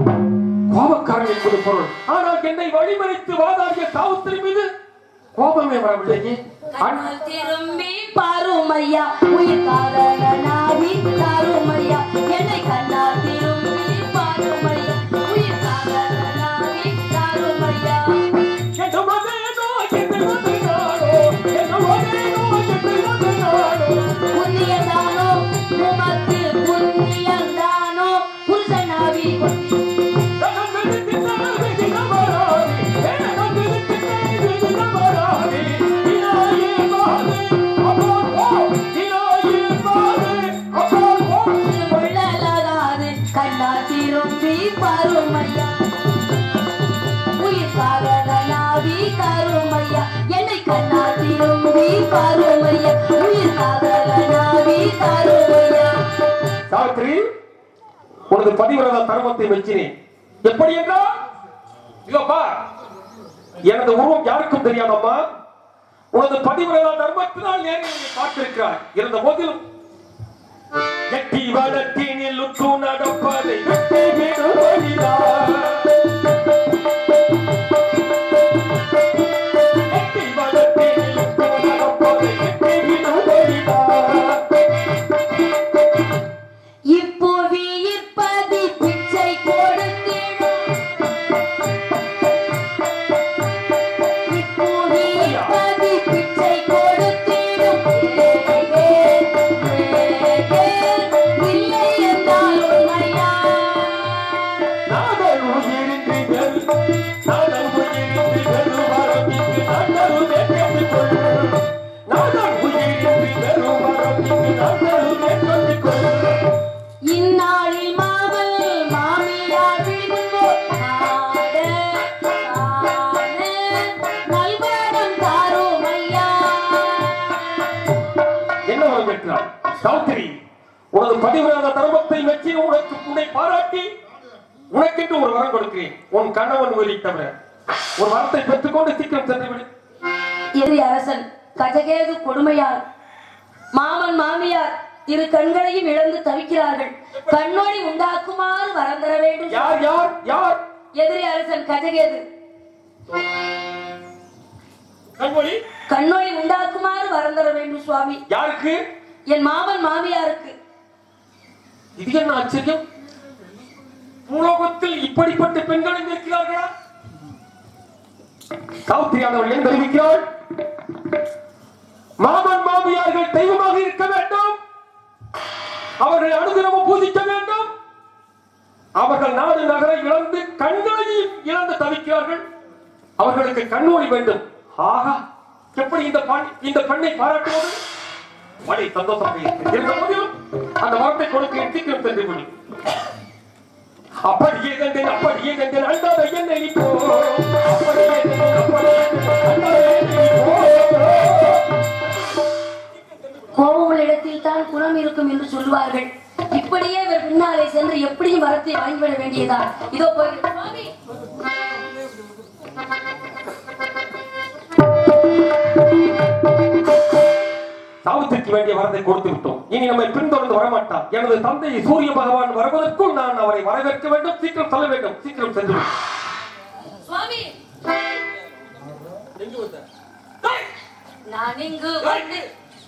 கோபக்காரன் என்பது பொருள் ஆனால் என்னை வழிமறித்து வாதாடிய காவல்துறை மீது கோபமே வரவில்லையே அன்- கண்ணால் திரும்பி பாருமையா உயிர் காதலனாவி தாருமையா என்னை கண்ணால் திரும்பி பாருமையா உயிர் காதலனாவி தாருமையா என்ன மதேனோ, என்ன மதேனானோ, என்ன மதேனோ, என்ன மதேனானோ. புண்ணியதானோ உமக்கு புண்ணியந்தானோ புருஷனாவி கொள்ளலாகாது கண்ணால் திரும்பி பாருமையா உயிர் காதலனாவி கருமையா என்னை கண்ணால் திரும்பி பாருமையா உயிர் காதலனாவி கருமையா சாவித்ரி உனது பதிவிரத தர்மத்தை வச்சினேன் எப்படி என்றால் இதோ பார் எனது உருவம் யாருக்கும் தெரியாதம்மா உனது பதிவிரத தர்மத்தினால் நேரில் நீ பார்த்திருக்கிறாய் இருந்த போதிலும் எட்டி வளர்த்தினில் உற்று நடப்பதை வெட்டி விடுவதினால் எட்டி வளர்த்தினில் உற்று நடப்பதை வெட்டி விடுவதினால் இப்புவி இருப்பதி பிச்சை கொடுத்திடும் இப்புவி இருப்பதி பிச்சை கொடுத்திடும் ஏகே, ஏகே, இல்லை என்றால் உண்மையா நாதல் உயிரின்றி வெறு, நாதல் உயிரின்றி வெறு வரம்பிற்கு நாதலுமே கட்டிக்கொள். நாதல் உயிரின்றி வெறு வரம்பிற்கு நாதலுமே கட்டிக்கொள். இந்நாளில் மாவல் மாமியார் விழுங்குவோர் நாடு, நாடு, நல்வரம் தாரும் ஐயா என்ன வரம் பெற்றார் சௌத்திரி உனது பதிவிராத தர்மத்தை மெச்சி உனக்கு உன்னை பாராட்டி உனக்கென்று ஒரு வரம் கொடுக்கிறேன் உன் கணவன் உயிரை தவிர ஒரு வரத்தை பெற்றுக்கொண்டு சீக்கிரம் சென்று விடு எதிரி அரசன் கஜகேது கொடுமையால் மாமன் மாமியார் இரு கண்களையும் இழந்து தவிக்கிறார்கள் கண்ணொளி உண்டாக்குமாறு வரம் தர வேண்டும் யார் யார் யார் எதிரி அரசன் கஜகேது கண்மொழி கண்ணொளி உண்டாக்குமாறு வரம் தர வேண்டும் சுவாமி யாருக்கு என் மாமன் மாமியாருக்கு இது என்ன ஆச்சரியம் பூலோகத்தில் இப்படிப்பட்ட பெண்களும் இருக்கிறார்களா சாவித்திரியானவள் ஏன் தெரிவிக்கிறாள் மாமன் மாமியார்கள் தெய்வமாக இருக்க வேண்டும் அவர்களை அனுதினமும் பூஜிக்க வேண்டும் அவர்கள் நாடு நகரை இழந்து கண்களையும் இழந்து தவிக்கிறார்கள் அவர்களுக்கு கண்ணோடி வேண்டும் ஆகா எப்படி இந்த பாண்- இந்த பெண்ணை பாராட்டுவது மழை சந்தோஷமாக இருக்கிறது. இருந்த போதிலும் அந்த மரத்தை கொடுக்க சீக்கிரம் சென்று விடு அப்படியே கண்டேன் அப்படியே கண்டேன் அண்டாத என்னை நீ போ அப்படியே கண்டேன் அப்படியே கண்டேன் அண்டாத என்னை நீ போ கோபம் உள்ள இடத்தில் தான் குணம் இருக்கும் என்று சொல்லுவார்கள் இப்படியே இவர் பின்னாலே சென்று எப்படியும் வரத்தை வாங்கிவிட வேண்டியதான் இதோ போகிறேன் சுவாமி சாவித்திரிக்கு வேண்டிய வரத்தை கொடுத்து விட்டோம் இனி நம்மை பின்தொடர்ந்து வரமாட்டார் எனது தந்தை சூரிய பகவான் வருவதற்குள் நான் அவரை வரவேற்க வேண்டும் சீக்கிரம் செல்ல வேண்டும் சீக்கிரம் சென்று விடு. சுவாமி நான் இங்கு வந்து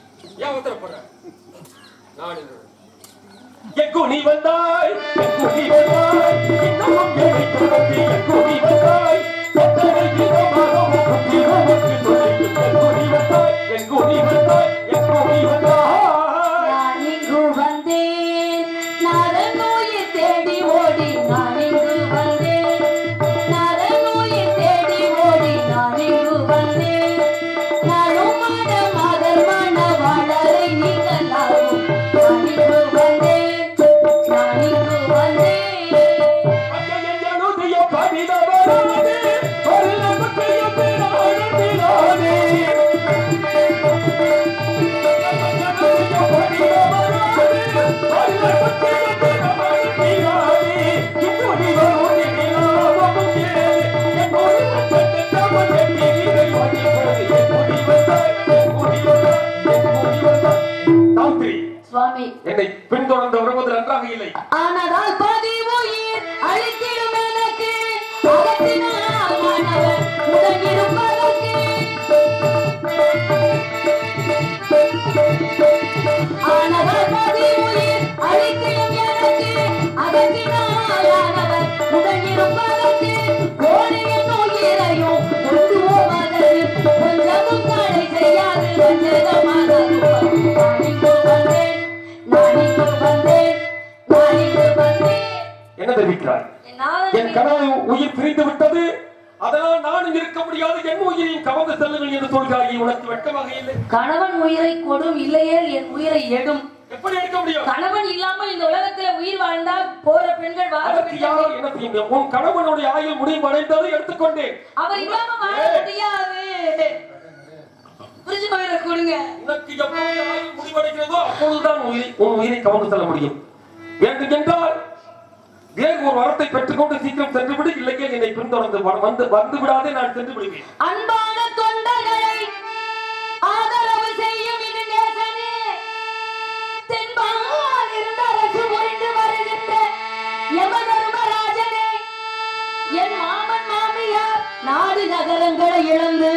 எங்கு நீ வந்தாய் எங்கு நீ வந்தாய் இன்னமும் என்னை தொடர்ந்து எங்கு நீ வந்தாய் எத்தனை விதமாக உனக்கு உனக்கு சொல்லி எங்கு நீ வந்தாய் எங்கு நீ வந்தாய் எங்கு நீ வந்தாய் நான் இங்கு வந்தேன் நரநோயை தேடி ஓடி நான் இங்கு வந்தேன் நரநோயை தேடி ஓடி நான் இங்கு வந்தேன் நறுமண மகர் மண வளரை நீங்களாகும் நான் இங்கு வந்தேன் நான் இங்கு வந்தேன் அகத்தினால் மாணவர் உடனிருப்பதற்கு ஆனவர் பதி உயிர் அழித்திடும் எனக்கு அகத்தினாலானவர் உடனிருப்பதற்கு கோடியின் உயிரையும் கொண்டு போவதற்கு கொஞ்சமும் தடை செய்யாது வஞ்சகமாக நான் இங்கு வந்தேன் நான் இங்கு வந்தேன் நான் இங்கு வந்தேன் என்ன தெரிவிக்கிறாய் என் நாதன் என் கணவன் உயிர் பிரிந்து விட்டது அதனால் நானும் இருக்க முடியாது என் உயிரையும் கவர்ந்து செல்லுங்கள் என்று சொல்கிறாய் உனக்கு வெட்கமாக இல்லை கணவன் உயிரை கொடும் இல்லையேல் என் உயிரை எடும் எப்படி எடுக்க முடியும் கணவன் இல்லாமல் இந்த உலகத்துல உயிர் வாழ்ந்தால் போற பெண்கள் வாழ அதற்கு யாரால் என்ன செய்ய முடியும் உன் கணவனுடைய ஆயுள் முடிவு அடைந்ததை எடுத்துக்கொண்டேன் அவர் இல்லாம வாழ முடியாது புரிஞ்சு போயிட கொடுங்க உனக்கு எப்பொழுது ஆயுள் முடிவடைகிறதோ அப்பொழுதுதான் உயிரை உன் உயிரை கவர்ந்து செல்ல முடியும் வேண்டும் என்றால் வேறு ஒரு வரத்தை பெற்றுக்கொண்டு சீக்கிரம் சென்று விடு இல்லையே என்னை பின்தொடர்ந்து வ- வந்து வந்து விடாதே நான் சென்று விடுவேன் அன்பான தொண்டர்களை ஆதரவு செய்யும் இது நேசனே தென்பால் இருந்த அரசு முறிந்து வருகின்ற யமதர்மராஜனே என் மாமன் மாமியார் நாடு நகரங்களை இழந்து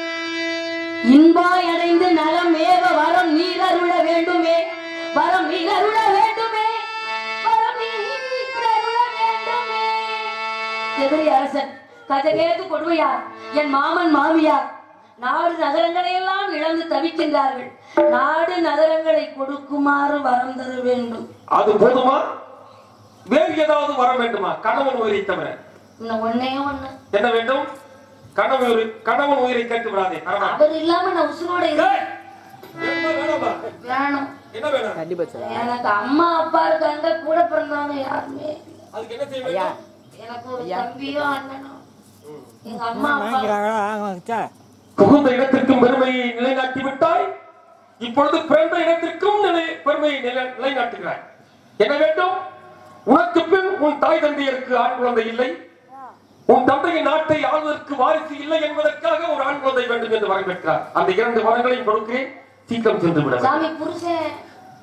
இன்பாய் அடைந்து நலம் மேவ வரம் நீரருள வேண்டுமே வரம் நீரருள வேண்டுமே வரம் நீரருள வேண்டுமே எதிரி அரசன் கஜகேது கொடுமையார் என் மாமன் மாமியார் நாடு நகரங்களை எல்லாம் இழந்து தவிக்கின்றார்கள் நாடு நகரங்களை கொடுக்குமாறு வரம் தர வேண்டும் அது போதுமா வேறு ஏதாவது வர வேண்டுமா கணவன் உயிரை தவிர இன்னும் ஒன்னே ஒண்ணு என்ன வேண்டும் கணவன் உயிரை கணவன் உயிரை கேட்டு விடாதே தரமா அவர் இல்லாம நான் உசுரோட இருக்க என்ன வேணாமா வேணும் என்ன வேணும் எனக்கு அம்மா அப்பா இருக்காங்க கூட பிறந்தவங்க யாருமே இல்ல. அதுக்கு என்ன செய்ய வேண்டும் எனக்கு ஒரு தம்பியோ அண்ணனோ எங்க அம்மா அப்பா புகுந்த இடத்திற்கும் பெருமையை நிலைநாட்டி விட்டாய் இப்பொழுது பிறந்த இடத்திற்கும் நிலை பெருமையை நிலை- நிலைநாட்டுகிறாய் என்ன வேண்டும் உனக்கு பின் உன் தாய் தந்தையருக்கு ஆண் குழந்தை இல்லை உன் தந்தையின் நாட்டை ஆள்வதற்கு வாரிசு இல்லை என்பதற்காக ஒரு ஆண் குழந்தை வேண்டும் என்று வரவேற்கிறார் அந்த இரண்டு வரங்களையும் கொடுக்கிறேன் சீக்கிரம் சென்று விட சாமி புருஷன்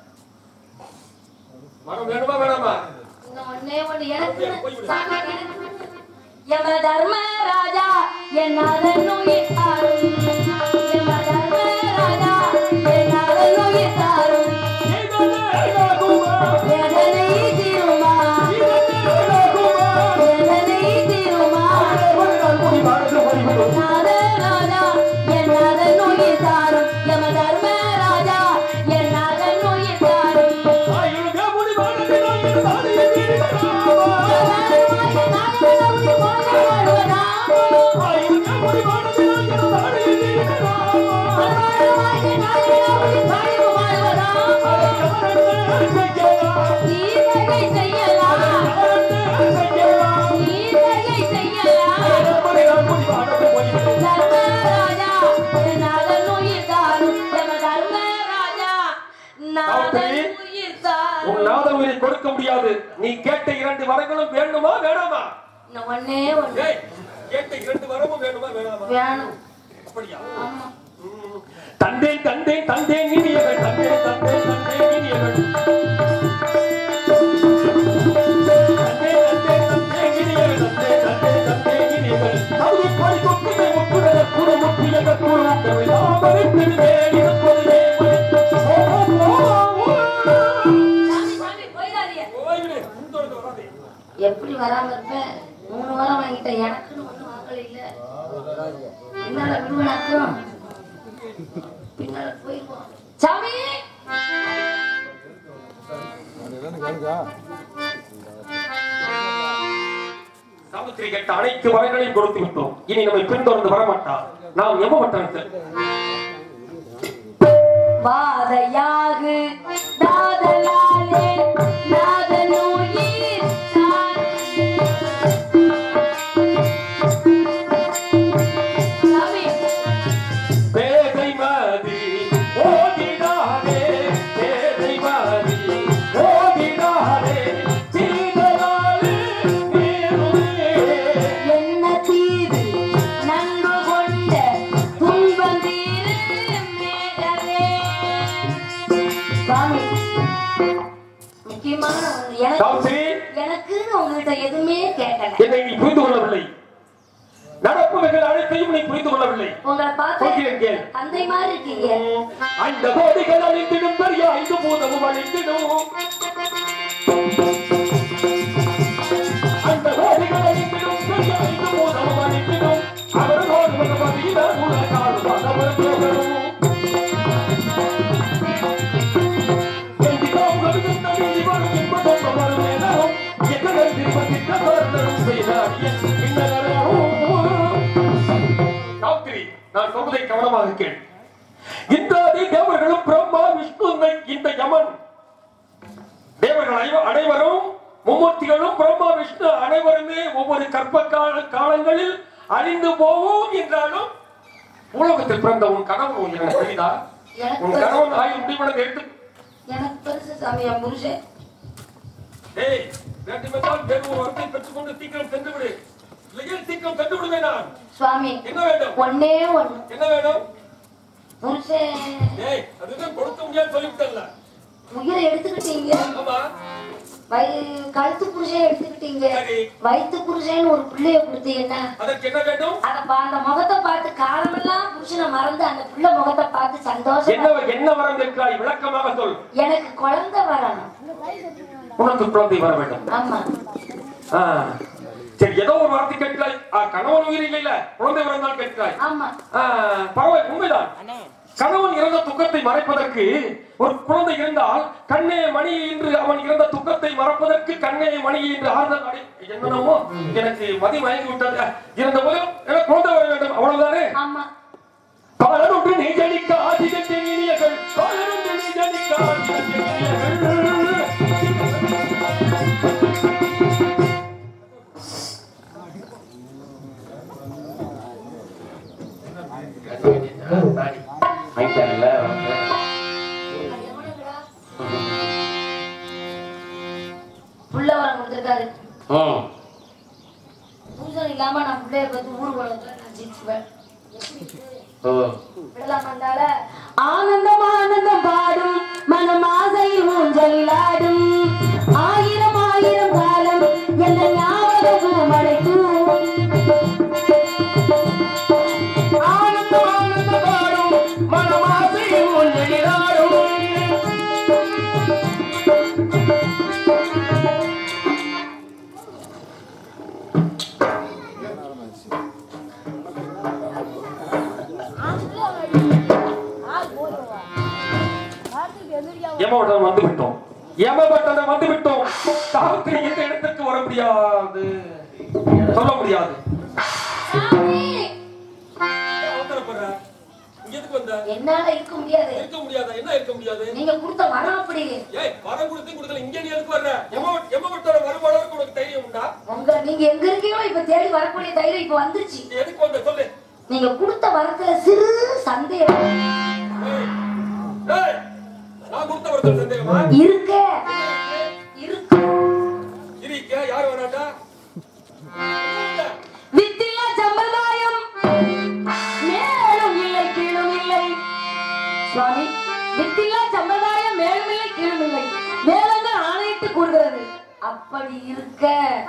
வரம் வேணுமா வேணாமா இன்னும் ஒண்ணே ஒண்ணு எனக்கு சாமி எனக்கு யம தர்ம ராஜா என் அதன் உயிர் தாரும் யம தர்ம ராஜா என் அதன் உயிர் தாரும் வேதனை தீருமா வேதனை தீருமா நாத ராஜா என் அதன் உயிர் தாரும் யம தர்ம ராஜா என் அதன் உயிர் தாரும் உன் நாதன் உயிரை கொடுக்க முடியாது நீ கேட்ட இரண்டு வரங்களும் வேண்டுமா வேணாமா ஒன்னே ஒண்ணு ஏய், கேட்ட இரண்டு வரமும் வேண்டுமா வேணாமா வேணும் அப்படியா ஆமா தந்தேன் தந்தேன் தந்தேன் இனியவள் தந்தேன் தந்தேன் தந்தேன் இனியவள் தந்தேன் தந்தேன் தந்தேன் இனியவள் தந்தேன் தந்தேன் தந்தேன் இனியவள் தவுதி கோடி கொக்குமே முக்குடல குரு முக்கியக குரு முக்கவை நாமரை பெருமே இருப்பது நேமலை ஓ ஓ ஓ சாமி சாமி போயிடாதீங்க ஓய்விடு முன்தொடர்ந்து வராதே எப்படி வராம இருப்பேன் மூணு வாரம் வாங்கிட்டேன் எனக்குன்னு ஒண்ணும் வாங்கல இல்ல பின்னால விடுவனாக்கும் பின்னால போயிருவோம் சாமி சாவித்திரி கேட்ட அனைத்து வரங்களையும் கொடுத்து விட்டோம் இனி நம்மை பின்தொடர்ந்து வரமாட்டார் நாம் எம்மப்பட்டான் வாதையாகு நாதலாலே நாதனுயிர் சாமி பேதை மதி ஓடிடாதே பேதை மதி ஓடிடாதே சீதலாலே நீருமே என்ன தீது நன்கு கொண்ட துன்பம் தீரு மேகமே சாமி முக்கியமான ஒண்ணு. எனக்கு சாவித்திரி எனக்குன்னு உங்ககிட்ட எதுவுமே கேட்கல என்னை நீ புரிந்து கொள்ளவில்லை பரவாயில்லை உங்களை பார்த்து சொல்கிறேன் கேள் தந்தை மாதிரி இருக்கீங்க அந்த கோடிகள் அழிந்திடும் பெரிய ஐந்து பூதமும் அழிந்திடும் அந்த கோடிகள் அழிந்திடும் பெரிய ஐந்து பூதமும் அழிந்திடும் அவர்களோடு வருவதில் உலகால் வந்தவர் போகணும் எந்திரோம் வருகின்ற இவரும் இன்பதும் வரும் எனவும் எங்கள் திருப்பதிக்க தோற்றரும் செய்தார் காத்திரி நான் சொல்வதை கவனமாக கேள் இந்திராதி தேவர்களும் பிரம்மா விஷ்ணு இந்த யமன் தேவர்கள் அனைவ- அனைவரும் மும்மூர்த்திகளும் பிரம்மா விஷ்ணு அனைவருமே ஒவ்வொரு கற்ப கால காலங்களில் அழிந்து போவோம் என்றாலும் உலகத்தில் பிறந்த உன் கணவன் உன் எனக்கு தெரியுதா உன் கணவன் ஆயுள் முடிவனதை எடுத்து எனக்கு பெருசு சாமி என் புருஷன் ஏய் வேண்டுமென்றால் வேறு ஒரு வரத்தை பெற்றுக்கொண்டு சீக்கிரம் சென்று விடு இல்லையே சீக்கிரம் சென்று விடுவேன் நான் சுவாமி என்ன வேண்டும் ஒன்னே ஒண்ணு என்ன வேணும் புருஷன் ஏய் அதுதான் கொடுக்க முடியாது சொல்லிவிட்டல உயிரை எடுத்துக்கிட்டீங்க ஆமா வய- கழுத்து புருஷன் எடுத்துக்கிட்டீங்க சரி. வயிற்று புருஷன் ஒரு பிள்ளைய கொடுத்தீங்கன்னா அதற்கு என்ன வேண்டும் அத பா- அந்த முகத்தை பார்த்து காலமெல்லாம் புருஷனை மறந்து அந்த பிள்ளை முகத்தை பார்த்து சந்தோஷம் என்ன என்ன வரம் கேட்கிறாய் விளக்கமாக சொல் எனக்கு குழந்தை வரணும் உனக்கு குழந்தை வர வேண்டும் ஆமா ஆ, சரி ஏதோ ஒரு வார்த்தை கேட்கிறாய் ஆ, கணவன் உயிர் இல்ல குழந்தை வரம் தான் கேட்கிறாய் ஆமா ஆ, பரவாயில்லை உண்மைதான் கணவன் இறந்த துக்கத்தை மறைப்பதற்கு ஒரு குழந்தை இருந்தால் கண்ணே மணி என்று அவன் இறந்த துக்கத்தை மறப்பதற்கு கண்ணே மணி என்று ஆறுதல் அடை என்னென்னமோ எனக்கு மதி மயங்கி விட்டது இருந்த போதும் எனக்கு குழந்தை வர வேண்டும் அவ்வளவுதானே ஆமா காலனொன்று நெஞ்சடிக்க ஆதிகத்தை இனியர்கள் காலனொன்று நெஞ்சடிக்க ஆதிகத்தை இனியர்கள் மைக்கல்ல புள்ள வரம் கொடுத்திருக்காரு ம் புருஷன் இல்லாம நான் பிள்ளைய பத்தி ஊர் உலகத்துல நான் ஜெயிச்சுவேன் ஓ விடலாமண்டால ஆனந்தம் ஆனந்தம் பாடும் மனம் ஆசையில் ஊஞ்சலில் ஆடும் ஆயிரம் ஆயிரம் காலம் எந்த ஞாபகம் அழைக்கும் ஆனந்தம் ஆனந்த பாடும் மனமாசை ஊஞ்சலிலாடும் யமவட்டம் வந்து விட்டோம் யமபட்டணம் வந்து விட்டோம் சாவித்திரி இந்த இடத்திற்கு வர முடியாது சொல்ல முடியாது அவசரப்படுற இங்க எதுக்கு வந்த என்னால இருக்க முடியாது இருக்க முடியாதா என்ன இருக்க முடியாது நீங்க கொடுத்த வரம் அப்படி ஏய் வரம் கொடுத்து கொடுக்கல இங்க நீ எதுக்கு வர்ற யம யமபட்டணம் வரும் அளவுக்கு உனக்கு தைரியம் உண்டா உங்க நீங்க எங்க இருக்கீங்களோ இப்ப தேடி வரக்கூடிய தைரியம் இப்ப வந்துருச்சு நீ எதுக்கு வந்த சொல்லு நீங்க கொடுத்த வரத்துல சிறு சந்தேகம் ஏய் ஏய் நான் கொடுத்த ஒருத்தர் சந்தேகமா இருக்க இருக்கு இருக்க யார் வராட்டா வித்தில்லா சம்பிரதாயம் மேலும் இல்லை கீழும் இல்லை சுவாமி வித்தில்லா சம்பிரதாயம் மேலும் இல்லை கீழும் இல்லை வேதங்கள் ஆணையிட்டு கூறுகிறது அப்படி இருக்க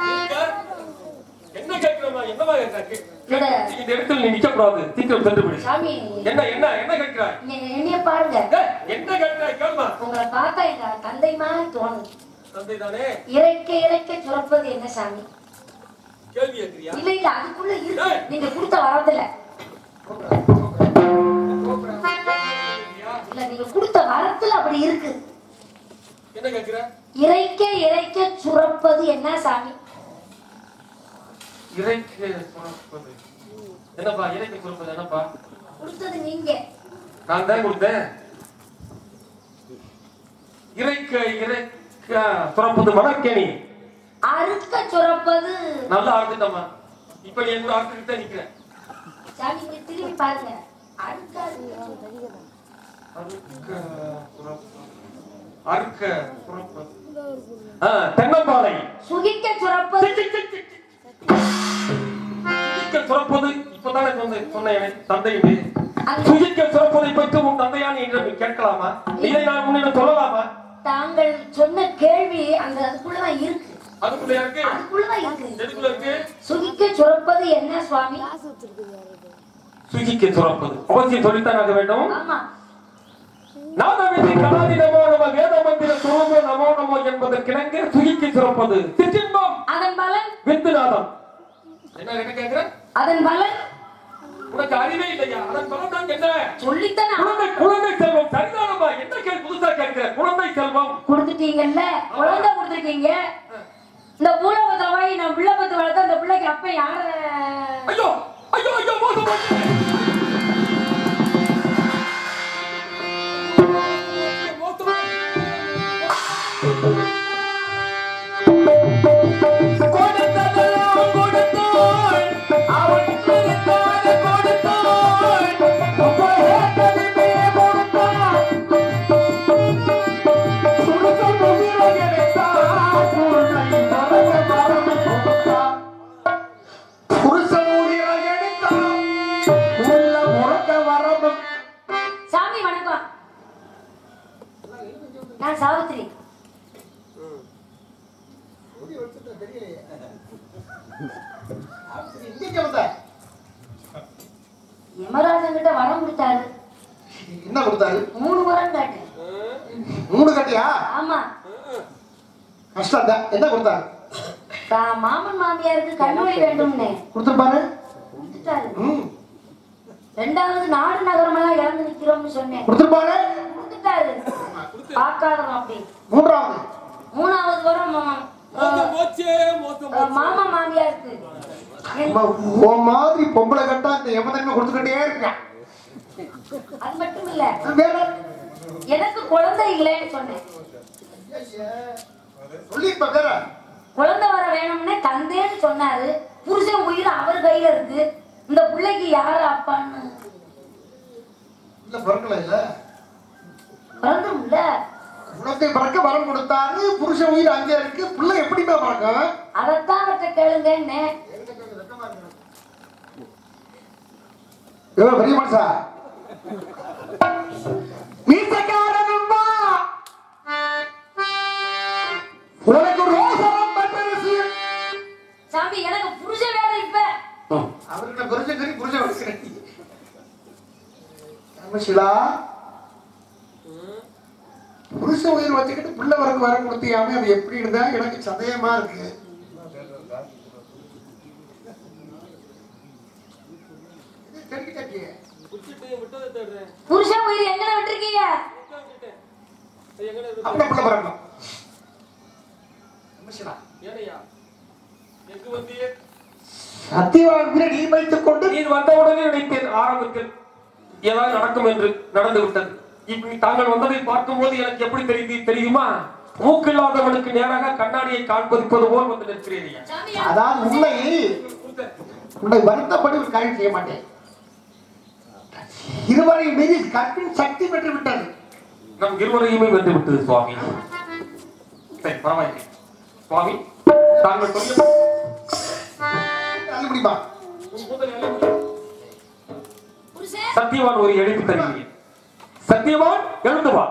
என்ன கேட்கிறோமா என்னவா கேட்க விட இந்த இடத்துல நீ நிக்க கூடாது சீக்கிரம் சென்று விடு சாமி என்ன என்ன என்ன கேட்கிறாய் நீங்க என்னைய பாருங்க ஏய், என்ன கேட்கிறாய் கேள்மா உங்களை பார்த்தா எங்க தந்தை மாதிரி தோணும் தந்தை தானே இறைக்க இறைக்க சுரப்பது என்ன சாமி கேள்வி கேட்கிறியா இல்ல இல்ல அதுக்குள்ள இருக்கு நீங்க கொடுத்த வரத்துல இல்ல நீங்க கொடுத்த வரத்துல அப்படி இருக்கு என்ன கேட்கிற இறைக்க இறைக்க சுரப்பது என்ன சாமி இறைக்கு சுரப்பது என்னப்பா இறைக்கு சுரப்பது என்னப்பா கொடுத்தது நீங்க நான் தான் கொடுத்தேன் இறைக்க இறைக்க சுரப்பது மணக்கேணி அறுக்க சுரப்பது நல்லா அறுத்துட்டம்மா இப்ப நீ எங்க அறுத்துக்கிட்டே நிக்கிறேன் சாமி இங்க திரும்பி பாருங்க அறுக்க அறுக்க சுரப்பது அறுக்க சுரப்பது ஆ, தென்னம்பாலை சுகிக்க சுரப்பது சுகிக்க சுரப்பது இப்பதானே சொன்னேன் சொன்னேன் தந்தை என்று. அந்த சுகிக்க சுரப்பதை பற்றி உன் தந்தையான என்று கேட்கலாமா இதை நான் உன்னிடம் சொல்லலாமா தாங்கள் சொன்ன கேள்வி அந்த அதுக்குள்ளதான் இருக்கு அதுக்குள்ள இருக்கு அதுக்குள்ளதான் இருக்கு எதுக்குள்ள இருக்கு சுகிக்க சுரப்பது என்ன சுவாமி சுகிக்கு சுரப்பது அவசியம் சொல்லித்தான் ஆக வேண்டும் ஆமா நாதமின்றி கலாதி நமோ நம வேத மந்திர சுரூப நமோ நமோ என்பதற்கிணங்க சுகிக்கு சுரப்பது சிற்றின்பம் அதன் பலன் வித்துநாதம் என்ன என்ன கேக்குற அதன் பலன் உனக்கு அறிவே இல்லையா அதன் பலன் தான் என்ன சொல்லித்தானே குழந்தை குழந்தை செல்வம் சரிதானமா என்ன கேள்வி புதுசா கேட்கிற குழந்தை செல்வம் கொடுத்துட்டீங்கல்ல குழந்தை கொடுத்துருக்கீங்க இந்த பூலபத்திர வாங்கி நான் பிள்ளை பத்து வளர்த்தா அந்த பிள்ளைக்கு அப்ப யார ஐயோ ஐயோ ஐயோ மோசம் போச்சு. மோசம் கொடுத்ததெல்லாம் கொடுத்தாள். அவன் கொடுத்தாத கொடுத்தாள். உபயோகத்திலே கொடுத்தாள். சுடுச முகிலை எடுத்தாள். உன்னை மறக்க மறந்து கொடுத்தாள். புருஷன் உயிரை எடுத்தான். உள்ள முறக்க வரணும். சாமி வணக்கம் நான் சாவித்திரி இங்க வந்த யமராஜன் கிட்ட வரம் கொடுத்தாரு என்ன கொடுத்தாரு மூணு வரம் கேட்டேன் மூணு கட்டியா ஆமா கஷ்டம் தான் என்ன கொடுத்தாரு தான் மாமன் மாமியாருக்கு கண்மொழி வேண்டும்னு கொடுத்துருப்பாரு கொடுத்துட்டாரு ம் ரெண்டாவது நாடு நகரமெல்லாம் இறந்து நிக்கிறோம்னு சொன்னேன் கொடுத்துருப்பாரு கொடுத்துட்டாரு பார்க்காதவன் அப்படி மூன்றாவது மூணாவது வரம் மாமா- மோசம் போச்சே, மோசம் அஹ் மாமா மாமியாருக்கு என்- உன் உன் மாதிரி பொம்பளை கட்டா இந்த எமதன்மை கொடுத்துக்கிட்டே இருக்கான் அது மட்டும் இல்ல வேற எனக்கு குழந்தை இல்லைன்னு சொன்னேன் சொல்லிருப்ப வேற குழந்தை வர வேணும்னே தந்தேன்னு சொன்னாரு புருஷன் உயிர் அவர் கையில இருக்கு இந்த பிள்ளைக்கு யாரு அப்பான்னு இல்ல பிறக்கல இல்ல பிறந்தும்ல குழந்தை பிறக்க வரம் கொடுத்தாரு புருஷன் உயிர் அங்கே இருக்கு பிள்ளை எப்படிப்பா பிறக்கும் அதைத்தான் அவர்கிட்ட கேளுங்கன்னு ஏ பெரிய மனுஷா மீசக்காரன் வா உனக்கு ரோசனம் பெற்றரசு சாமி எனக்கு புருஷன் வேணும் இப்ப அவர்கிட்ட புருஷன் சரி புருஷன் வச்சுக்கிறேன் ராமசிலா புருஷ உயிர் வச்சுக்கிட்டு பிள்ளை வரக்கு வர கொடுத்தியாமே அது எப்படி இருந்தா எனக்கு சந்தேகமா இருக்கு இது தெரிஞ்சு கட்டியே. புருஷன் உயிர் எங்கன விட்டுருக்கீங்க அப்படி பிள்ளை பிறக்கணும் ராமசிலா சத்தியவான் நீ வைத்துக் கொண்டு நீ வந்தவுடனே நினைத்தேன் ஆரம்பத்தில் ஏதாவது நடக்கும் என்று நடந்து விட்டது இப்படி தாங்கள் வந்ததை பார்க்கும்போது எனக்கு எப்படி தெரியுது தெரியுமா மூக்கில்லாதவனுக்கு நேராக கண்ணாடியை காண்பதிப்பது போல் வந்து நிற்கிறேன் ஐயா. சாமி அதான் உன்னை உன்னை வருத்தப்படி ஒரு காரியம் செய்ய மாட்டேன் இருவரை மீது கற்பின் சக்தி பெற்று விட்டது நம் இருவரையுமே வென்று விட்டது சுவாமி சரி பரவாயில்லை சுவாமி தாங்கள் சொல்ல தள்ளுபடிமா புருஷன் சத்தியவான் ஒரு எழுப்பு தருகிறேன் சத்தியவான் எழுந்து வா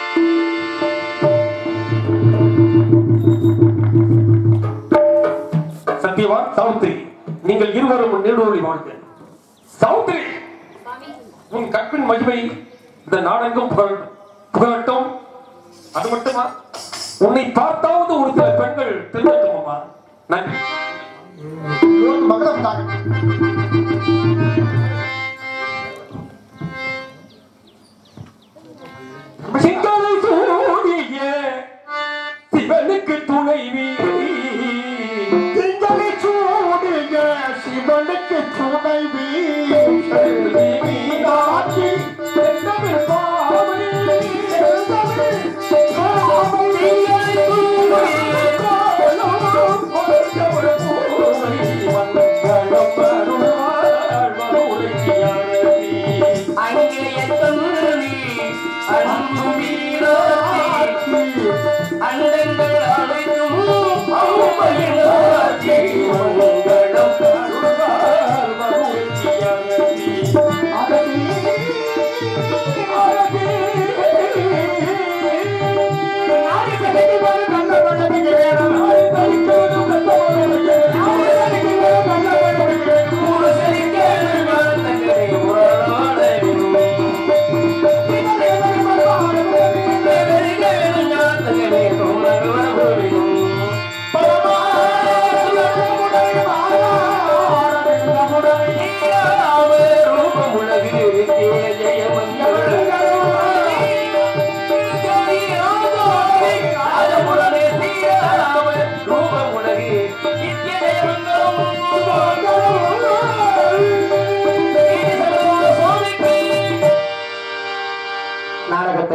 சத்தியவான் சௌத்ரி நீங்கள் இருவரும் நீடூழி வாழ்க சௌத்ரி சாமி உன் கற்பின் மகிமை இந்த நாடெங்கும் புகழ் புகழட்டும் அது மட்டுமா உன்னை பார்த்தாவது ஒரு சில பெண்கள் தெரிஞ்சுக்குமா நன்றி ஒரு மகளம் தான் சிங்களை சூடிய சிவனுக்கு துணைவி திங்களை சூடிய சிவனுக்கு துணைவி மீனாட்சி செந்தமிழ் பாவை செந்தமிழ் பாவை கோலம் கொடுத்தவள் பூவை மங்களம் அருள்வாய்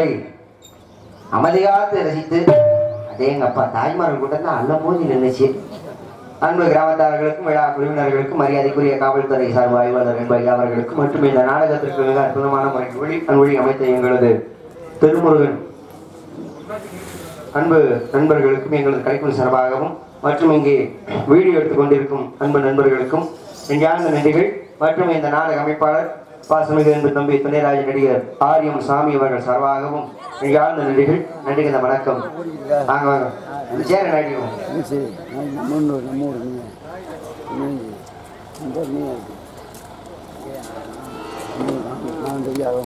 பாடலை அமைதியாத்து ரசித்து அதே எங்க அப்பா தாய்மார்கள் கூட தான் அல்ல மோதி நின்றுச்சு அன்பு கிராமத்தார்களுக்கும் விழா குழுவினர்களுக்கும் மரியாதைக்குரிய காவல்துறை சார்பு ஆய்வாளர் என்பதை அவர்களுக்கும் மற்றும் இந்த நாடகத்திற்கு மிக அற்புதமான முறையில் ஒளி அன்மொழி அமைத்த எங்களது திருமுருகன் அன்பு நண்பர்களுக்கும் எங்களது கலைக்குழு சார்பாகவும் மற்றும் இங்கே வீடியோ எடுத்துக் கொண்டிருக்கும் அன்பு நண்பர்களுக்கும் நெஞ்சார்ந்த நன்றிகள் மற்றும் இந்த நாடக அமைப்பாளர் பாசமிகு அன்பு தம்பி துணைராஜ நடிகர் ஆர் எம் சாமி அவர்கள் சார்பாகவும் நெஞ்சார்ந்த நன்றிகள் நன்றிகள் வணக்கம் வாங்க வாங்க இந்த சேர நடிகும் சரி முன்னூறு நம்ம ஊர் நீ இந்த நீ நான் தெரியாது